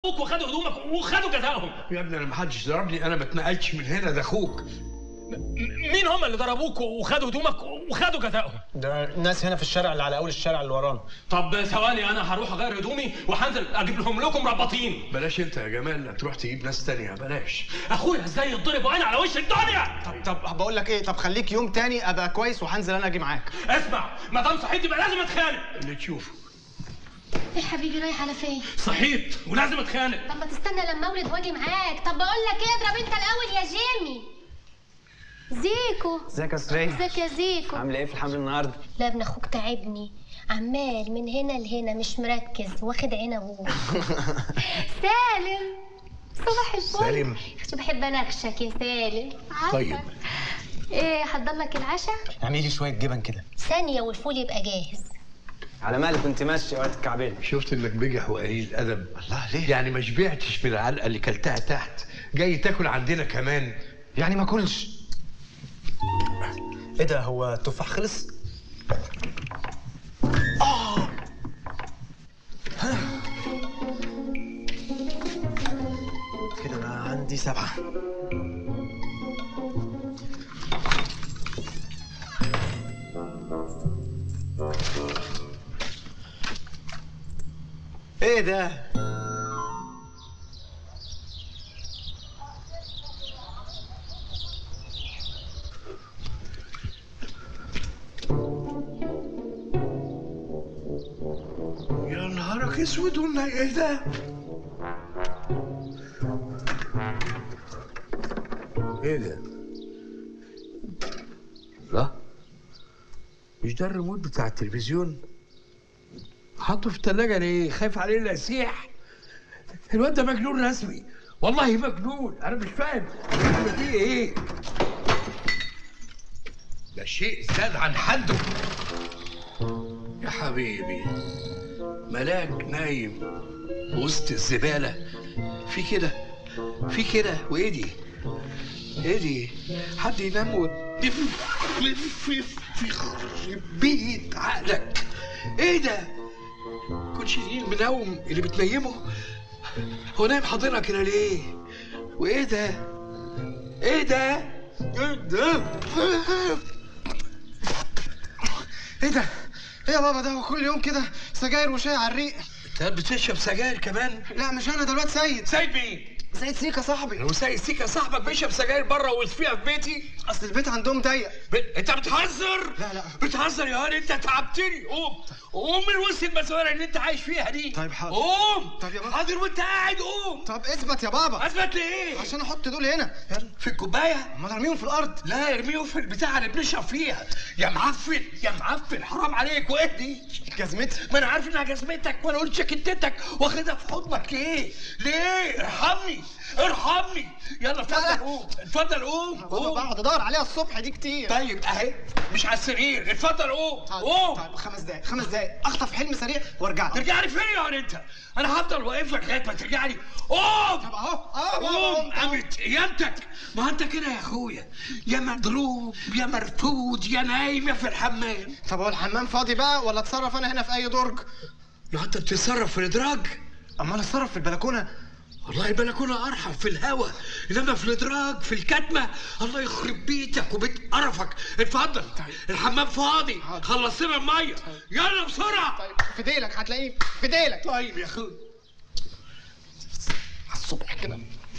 وخدوا هدومك وخدوا جزائهم يا ابني انا ما حدش ضربني انا ما اتنقلتش من هنا ده اخوك م- مين هم اللي ضربوك وخدوا هدومك وخدوا جزائهم ده الناس هنا في الشارع اللي على اول الشارع اللي ورانا طب ثواني انا هروح اغير هدومي وهنزل اجيب لهم لكم رباطين بلاش انت يا جمال تروح تجيب ناس تانية بلاش اخويا ازاي يتضرب وانا على وش الدنيا طب طب بقول لك ايه طب خليك يوم تاني ابقى كويس وهنزل انا اجي معاك اسمع ما دام صحيت يبقى لازم اتخانق اللي تشوفه يا حبيبي رايح على فين؟ صحيت ولازم اتخانق طب ما تستنى لما اولد واجي معاك، طب بقول لك ايه اضرب انت الاول يا جيمي. زيكو ازيك يا سري ازيك يا زيكو؟ عامله ايه في الحمل النهارده لا ابن اخوك تعبني عمال من هنا لهنا مش مركز واخد عين ابوه سالم صباح الفل سالم. شو بحب اناقشك يا سالم عارفة. طيب. ايه حضر لك العشاء اعملي لي شويه جبن كده ثانية والفول يبقى جاهز على مالك كنت ماشي وقت الكعبين شفت انك بجح وقليل ادب الله ليه يعني ما شبعتش من العلقه اللي كلتها تحت جاي تاكل عندنا كمان يعني ما كلش ايه ده هو التفاح خلص آه. ها. كده بقى عندي سبعة ايه ده يا نهارك اسود ولا ايه ده ايه ده لا مش ده الريموت بتاع التلفزيون حطه في التلاجة ليه خايف عليه لا يسيح الواد ده مجنون رسمي والله مجنون انا مش فاهم الفيلم فيه ايه ده شيء زاد عن حده يا حبيبي ملاك نايم وسط الزبالة في كده في كده وايه دي؟ ايه دي؟ حد ينام و في في في بيت عقلك ايه ده؟ كنتش دي المنوم اللي بتنيمه هو نايم حاضنها كده ليه؟ وايه ده؟ ايه ده؟ ايه ده؟ ايه ده ايه يا بابا ده هو كل يوم كده سجاير وشاي على الريق انت بتشرب سجاير كمان؟ لا مش انا ده الواد سيد سيد مين؟ سيد سيكا صاحبي لو سيد سيكا صاحبك بيشرب سجاير بره ويطفيها في بيتي اصل البيت عندهم ضيق ب... انت بتهزر لا، لا. بتهزر يا هاني انت تعبتني قوم قوم من وسط المسؤوليه اللي انت عايش فيها دي طيب حاضر. قوم طب يا بابا. حاضر وانت قاعد قوم طب اثبت يا بابا اثبت ليه عشان احط دول هنا في الكوبايه امال ارميهم في الارض لا ارميهم في البتاعه اللي بنشرب فيها يا معفن يا معفن حرام عليك واهدي جزمتي ما انا عارف انها جزمتك وانا قلت شكتتك واخدها في حضنك ليه؟ ليه؟ ارحمني ارحمني يلا لا. اتفضل قوم اتفضل قوم بابا قوم بقعد ادور عليها الصبح دي كتير طيب اهي مش على السرير اتفضل قوم طيب, قوم طيب خمس دقايق خمس دقايق اخطف حلم سريع وارجع لك ترجع لي فين يا ولد انت؟ انا هفضل واقف لك لغايه ما ترجع لي قوم طب اهو اه بابا قوم قمت أهو. قامت قيامتك ما انت كده يا اخويا يا مضروب يا مرفوض يا نايم يا في الحمام طب هو الحمام فاضي بقى ولا اتصرف انا هنا في اي درج يا انت بتتصرف في الادراج امال اتصرف في البلكونه والله البلكونه ارحم في الهوا انما في الادراج في الكتمه الله يخرب بيتك وبيت قرفك اتفضل الحمام فاضي حاضر. خلص لنا الميه يلا بسرعه طيب في ديلك هتلاقيه في ديلك طيب يا اخويا على الصبح كده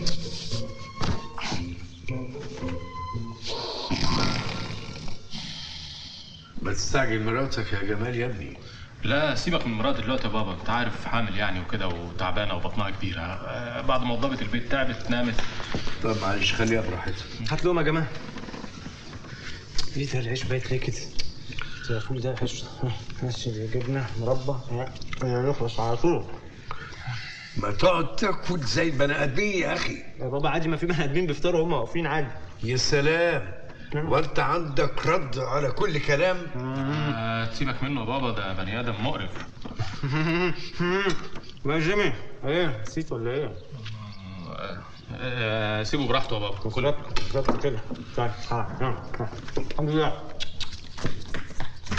ما تستعجل مراتك يا جمال يا ابني لا سيبك من مراد دلوقتي يا بابا انت عارف حامل يعني وكده وتعبانه وبطنها كبيره آه، بعد ما وضبت البيت تعبت نامت طب معلش خليها براحتها هات لهم يا جماعه ايه ده العيش بايت ليه كده؟ ده الفول ده عيش ماشي جبنه مربى نخلص على طول ما تقعد تاكل زي البني ادمين يا اخي يا بابا عادي ما في بني ادمين بيفطروا هم واقفين عادي يا سلام وانت عندك رد على كل كلام آه، سيبك منه يا بابا ده بني ادم مقرف يا جيمي ايه نسيت ولا ايه؟ آه، سيبه براحته يا بابا كل بالظبط بالظبط كده طيب ها ها ها. الحمد لله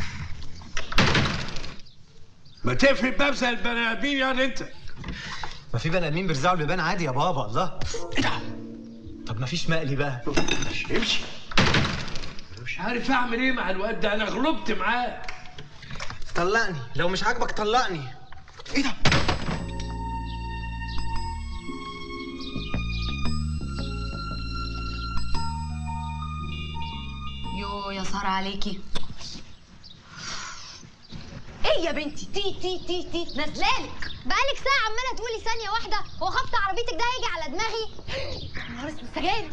ما تقفل الباب زي البني ادمين يعني انت ما في بني ادمين بيرزعوا البيبان عادي يا بابا الله ايه ده طب ما فيش مقلي بقى امشي امشي أنا مش عارف اعمل ايه مع الواد ده انا غلبت معاه طلقني لو مش عاجبك طلقني ايه ده يو يا سارة عليكي ايه يا بنتي تي تي تي تي نازلالك بقالك ساعة عمالة تقولي ثانية واحدة هو خبط عربيتك ده هيجي على دماغي نهار اسود سجاير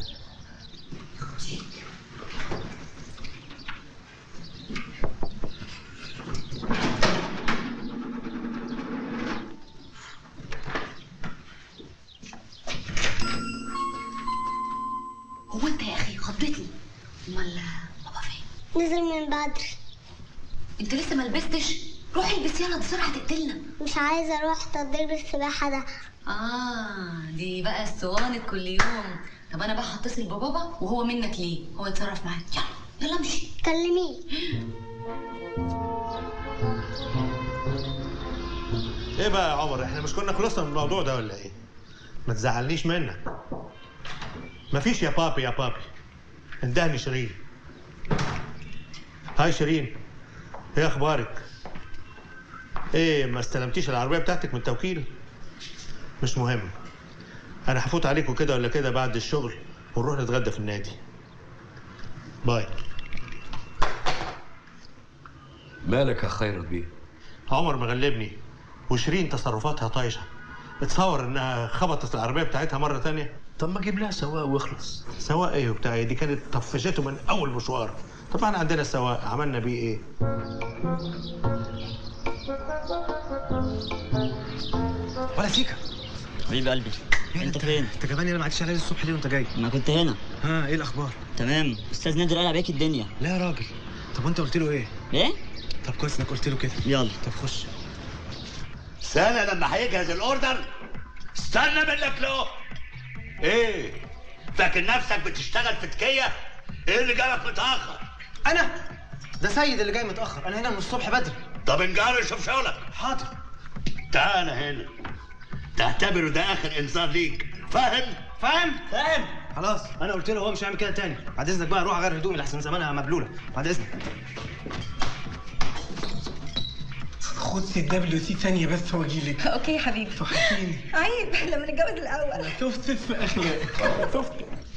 هو انت يا اخي خضتني امال بابا فين نزل من بدري انت لسه ما لبستش روحي البسي يلا بسرعه تقتلنا مش عايزة اروح تدريب السباحة ده اه دي بقى الصوانت كل يوم طب انا بقى هتصل ببابا وهو منك ليه هو يتصرف معاك يلا يلا امشي كلميه ايه بقى يا عمر احنا مش كنا خلصنا من الموضوع ده ولا ايه ما تزعلنيش منك مفيش يا بابي يا بابي اندهني شيرين هاي شيرين ايه اخبارك ايه ما استلمتيش العربيه بتاعتك من التوكيل مش مهم انا هفوت عليكم كده ولا كده بعد الشغل ونروح نتغدى في النادي باي مالك يا خيرت بيه عمر مغلبني وشيرين تصرفاتها طايشه اتصور انها خبطت العربيه بتاعتها مره تانية طب ما اجيب لها سواق واخلص سواق ايه وبتاع إيه؟ دي كانت طفشته من اول مشوار طبعا عندنا سواق عملنا بيه ايه ولا سيكا حبيب قلبي إيه انت ده؟ فين؟ انت كمان انا ما عدتش عليا الصبح ليه وانت جاي ما كنت هنا ها ايه الاخبار تمام استاذ نادر قال عليك الدنيا لا يا راجل طب وانت قلت له ايه ايه؟ طب كويس انك قلت له كده يلا طب خش سنة لما هيجهز الاوردر استنى منك له ايه فاكر نفسك بتشتغل في تكية ايه اللي جابك متأخر انا ده سيد اللي جاي متاخر انا هنا من الصبح بدري طب انجار شوف شغلك حاضر تعال هنا تعتبره ده اخر انذار ليك فاهم فاهم فاهم خلاص انا قلت له هو مش هيعمل كده تاني بعد اذنك بقى روح غير هدومي لحسن زمانها مبلوله بعد اذنك خد سي دبليو سي ثانية بس واجي لك اوكي يا حبيبي وحشيني عيب لما نتجوز الاول شفت في اخلاق شفت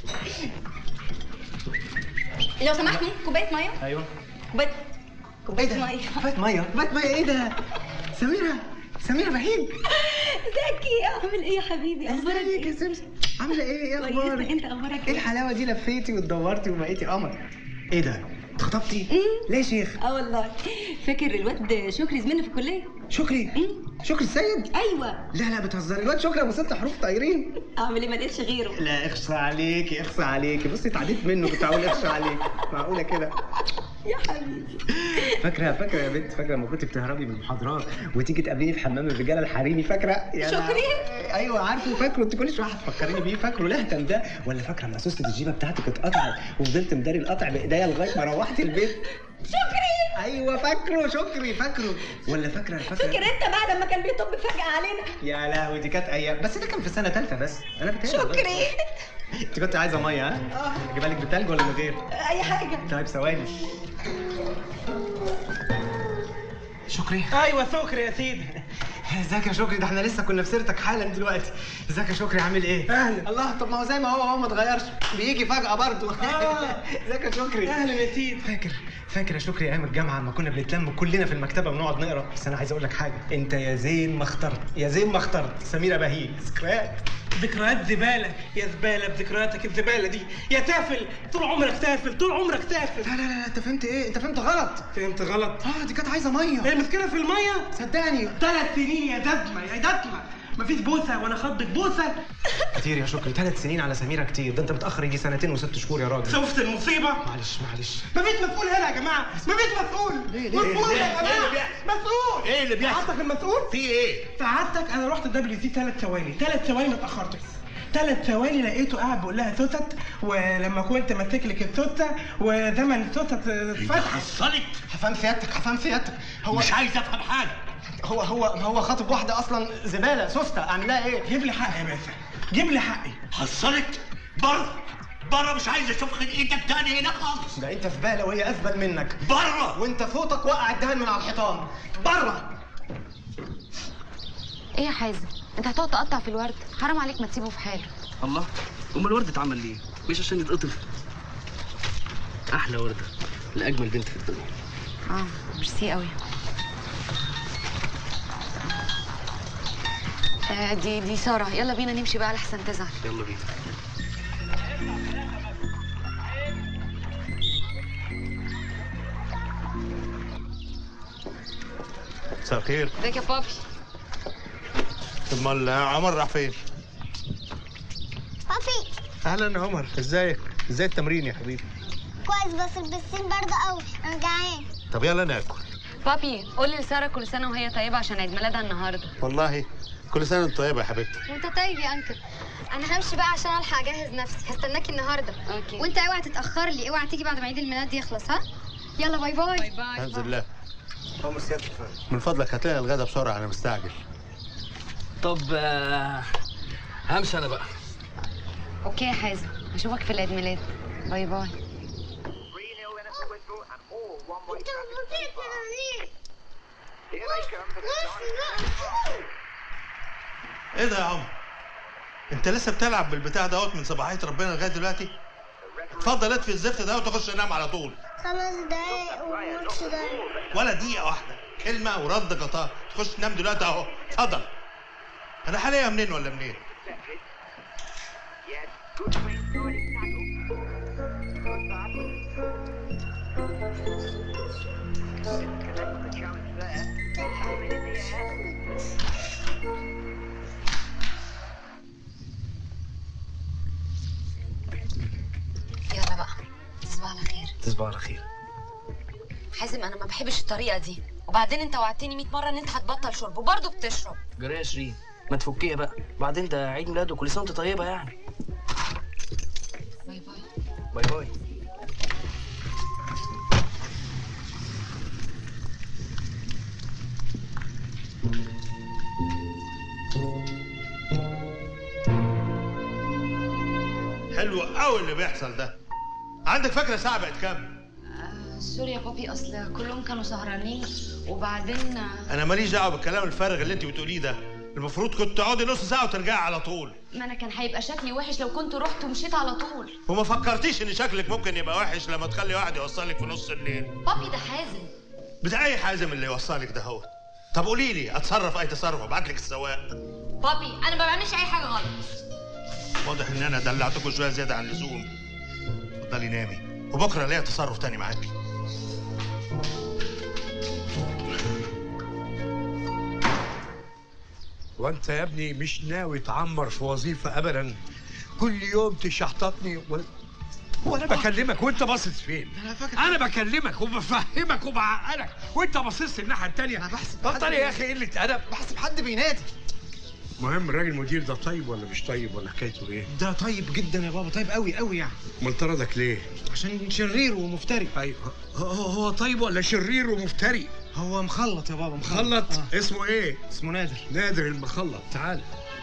لو سمحت ممكن كوبايه ميه ايوه كوبايه ايه كوبايه ده ميه فات ميه فات ميه ايه ده سميره سميره بهيج زكي اعمل ايه يا حبيبي اخبارك ازيك يا ايه سمسم عامله ايه ايه كويسه اخبارك انت اخبارك ايه ايه الحلاوه دي لفيتي واتدورتي وبقيتي قمر ايه ده اتخطبتي ليه يا شيخ اه والله فاكر الواد شكري زميلنا في الكليه شكري شكري السيد ايوه لا لا بتهزري الواد شكري ابو ست حروف طايرين اعمل ايه ما لقيتش غيره لا اخصى عليكي اخصى عليكي بصي اتعديت منه كنت هقول اخصى عليكي معقوله كده يا حبيبي فاكره فاكره يا بنت فاكره لما كنت بتهربي من المحاضرات وتيجي تقابليني في حمام الرجاله الحريمي فاكره يا شكري؟ لهوي. ايوه عارفه فاكره انت كل شويه هتفكريني بيه فاكره لهتم ده ولا فاكره لما سوسه الجيبه بتاعتك اتقطعت وفضلت مداري القطع بايديا لغايه ما روحت البيت شكري ايوه فاكره شكري فاكره ولا فاكره فاكره فاكر انت بقى لما كان بيطب فجاه علينا يا لهوي دي كانت ايام بس ده كان في سنه ثالثه بس انا بتهيألي شكري انت كنت عايزه ميه ها؟ اجيبها لك بتلج ولا من غير؟ اي حاجه طيب ثواني شكري ايوه سكر يا سيدي ازيك يا شكري ده احنا لسه كنا في سيرتك حالا دلوقتي ازيك يا شكري عامل ايه أهلا. الله طب ما هو زي ما هو هو ما اتغيرش بيجي فجأة برضه آه. ازيك يا شكري اهلا يا سيدي فاكر فاكر يا شكري ايام الجامعه لما كنا بنتلم كلنا في المكتبه ونقعد نقرا بس انا عايز اقول لك حاجه انت يا زين ما اخترت يا زين ما اخترت سميره بهيج ذكريات ذكريات زبالة يا زبالة بذكرياتك الزبالة دي يا تافل طول عمرك تافل طول عمرك تافل لا لا لا انت فهمت ايه انت فهمت غلط فهمت غلط اه دي كانت عايزه ميه المشكلة في المية صدقني ثلاث سنين يا دزمة يا دزمة مفيش بوسة ولا خضة بوسة كتير يا شكري ثلاث سنين على سميره كتير ده انت متاخر يجي سنتين وست شهور يا راجل شفت المصيبة معلش معلش مفيش مسؤول هنا يا جماعة مفيش مسؤول ليه- ليه- مسؤول ليه- يا ليه اللي جماعة بيحصل؟ مسؤول ايه اللي بيحصل؟ سعادتك المسؤول في ايه سعادتك انا رحت دبليو سي ثلاث ثواني ثلاث ثواني ما اتاخرتش ثلاث ثواني لقيته قاعد بيقول لها توتت ولما كنت ماسك لك التوته وزمن التوته اتفتح حصلت هفهم سيادتك هفهم سيادتك هو مش عايز افهم حاجة هو هو هو خاطب واحده اصلا زباله سوسته اعمل لها ايه جيب لي حقي يا باشا جيب لي حقي حصلت بره بره مش عايز اشوف خلقتك تاني هنا خالص ده انت في بالة وهي اثبت منك بره وانت فوتك وقع الدهان من على الحيطان بره ايه يا حازم انت هتقعد تقطع في الورد حرام عليك ما تسيبه في حاله الله امال الورد اتعمل ليه مش عشان يتقطف احلى ورده لاجمل بنت في الدنيا اه ميرسي قوي آه دي دي ساره يلا بينا نمشي بقى لحسن تزعل يلا بينا مساء الخير ازيك يا بابي امال عمر راح فين؟ بابي اهلا يا عمر ازيك؟ ازاي التمرين يا حبيبي؟ كويس بس البسين برضه قوي انا جعان طب يلا ناكل بابي قولي لساره كل سنه وهي طيبه عشان عيد ميلادها النهارده والله كل سنه وانت طيبه يا حبيبتي وانت طيب يا انكل انا همشي بقى عشان الحق اجهز نفسي هستناكي النهارده اوكي وانت اوعى تتاخر لي اوعى تيجي بعد ما عيد الميلاد يخلص ها يلا باي باي باي باي الحمد لله من فضلك هتلاقي الغدا بسرعه انا مستعجل طب آه، همشي انا بقى اوكي يا حازم اشوفك في العيد ميلاد باي باي انت بتطير ليه؟ ايه ده يا عمر؟ انت لسه بتلعب بالبتاع دوت من صباحيه ربنا لغايه دلوقتي؟ اتفضل اطفي الزفت ده وتخش تنام على طول خمس دقايق والماتش ده ولا دقيقه واحده كلمه ورد قطار تخش تنام دلوقتي اهو اتفضل انا حاليا منين ولا منين؟ يلا بقى تصبح على خير تصبح على خير حازم انا ما بحبش الطريقه دي وبعدين انت وعدتني 100 مره ان انت هتبطل شرب وبرضه بتشرب جري يا شيرين ما تفكيها بقى بعدين ده عيد ميلاد وكل سنه وانت طيبه يعني باي باي باي باي حلو قوي اللي بيحصل ده عندك فكره الساعه بقت كام؟ سوري يا بابي اصل كلهم كانوا سهرانين وبعدين انا ماليش دعوه بالكلام الفارغ اللي انت بتقوليه ده المفروض كنت تقعدي نص ساعه وترجعي على طول ما انا كان هيبقى شكلي وحش لو كنت رحت ومشيت على طول وما فكرتيش ان شكلك ممكن يبقى وحش لما تخلي واحد يوصلك في نص الليل بابي ده حازم بتاع اي حازم اللي يوصلك ده هو طب قولي لي اتصرف اي تصرف ابعت لك السواق بابي انا ما بعملش اي حاجه غلط واضح ان انا دلعتكم شويه زياده عن اللزوم اتفضلي نامي وبكره ليا تصرف تاني معاكي وانت يا ابني مش ناوي تعمر في وظيفه ابدا كل يوم تشحططني و... وانا بكلمك وانت باصص فين انا بكلمك وبفهمك وبعقلك وانت باصص الناحيه التانيه انا بحسب بطل يا اخي قله ادب بحسب حد بينادي مهم الراجل المدير ده طيب ولا مش طيب ولا حكايته ايه ده طيب جدا يا بابا طيب قوي قوي يعني امال طردك ليه عشان شرير ومفتري ايوه هو, هو طيب ولا شرير ومفتري هو مخلط يا بابا مخلط آه. اسمه ايه اسمه نادر نادر المخلط تعال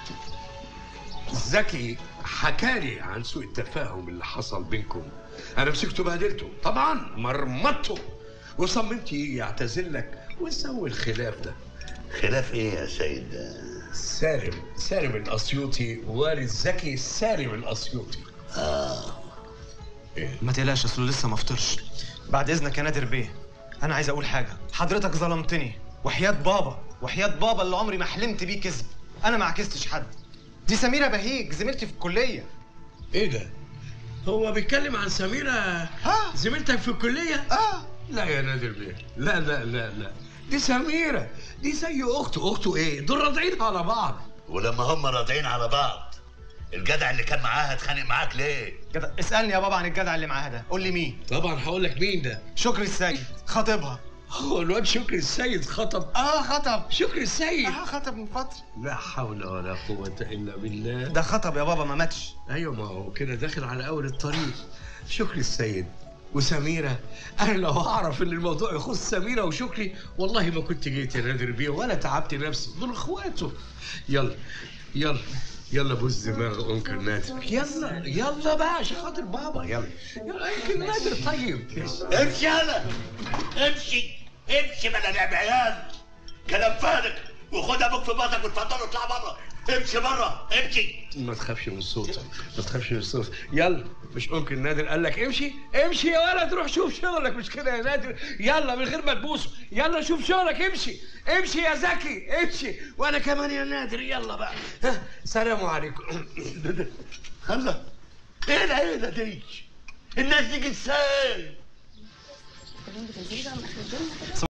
زكي حكالي عن سوء التفاهم اللي حصل بينكم انا مسكته بهدلته طبعا مرمطته وصممت يعتذر لك ونسوي الخلاف ده خلاف ايه يا سيد سالم سالم الاسيوطي والد زكي سالم الاسيوطي اه ما تقلقش اصله لسه ما فطرش بعد اذنك يا نادر بيه انا عايز اقول حاجه حضرتك ظلمتني وحياه بابا وحياه بابا اللي عمري ما حلمت بيه كذب انا ما عكستش حد دي سميره بهيج زميلتي في الكليه ايه ده هو بيتكلم عن سميرة ها زميلتك في الكلية؟ اه لا يا نادر بيه لا لا لا لا دي سميرة دي زي أخته أخته إيه؟ دول راضعين على بعض ولما هم راضعين على بعض الجدع اللي كان معاها اتخانق معاك ليه؟ جدع اسالني يا بابا عن الجدع اللي معاها ده قول لي مين طبعا هقول لك مين ده شكري السيد خطيبها هو الواد شكري السيد خطب اه خطب شكري السيد اه خطب من فتره لا حول ولا قوة إلا بالله ده خطب يا بابا ما ماتش أيوة ما هو كده داخل على أول الطريق شكري السيد وسميرة أنا لو أعرف إن الموضوع يخص سميرة وشكري والله ما كنت جيت يا نادر بيه ولا تعبت نفسي دول إخواته يلا يلا يلا بوس دماغ أنكل نادر يلا يلا بقى عشان خاطر بابا يلا يلا أنكل نادر طيب امشي يلا امشي امشي بلا لعب عيال كلام فارغ وخد ابوك في بطنك واتفضل اطلع بره امشي بره امشي ما تخافش من صوتك ما تخافش من صوتك يلا مش ممكن نادر قال لك امشي امشي يا ولد روح شوف شغلك مش كده يا نادر يلا من غير ما تبوسه يلا شوف شغلك امشي امشي يا زكي امشي وانا كمان يا نادر يلا بقى ها سلام عليكم خلص ايه العيله دي الناس دي ازاي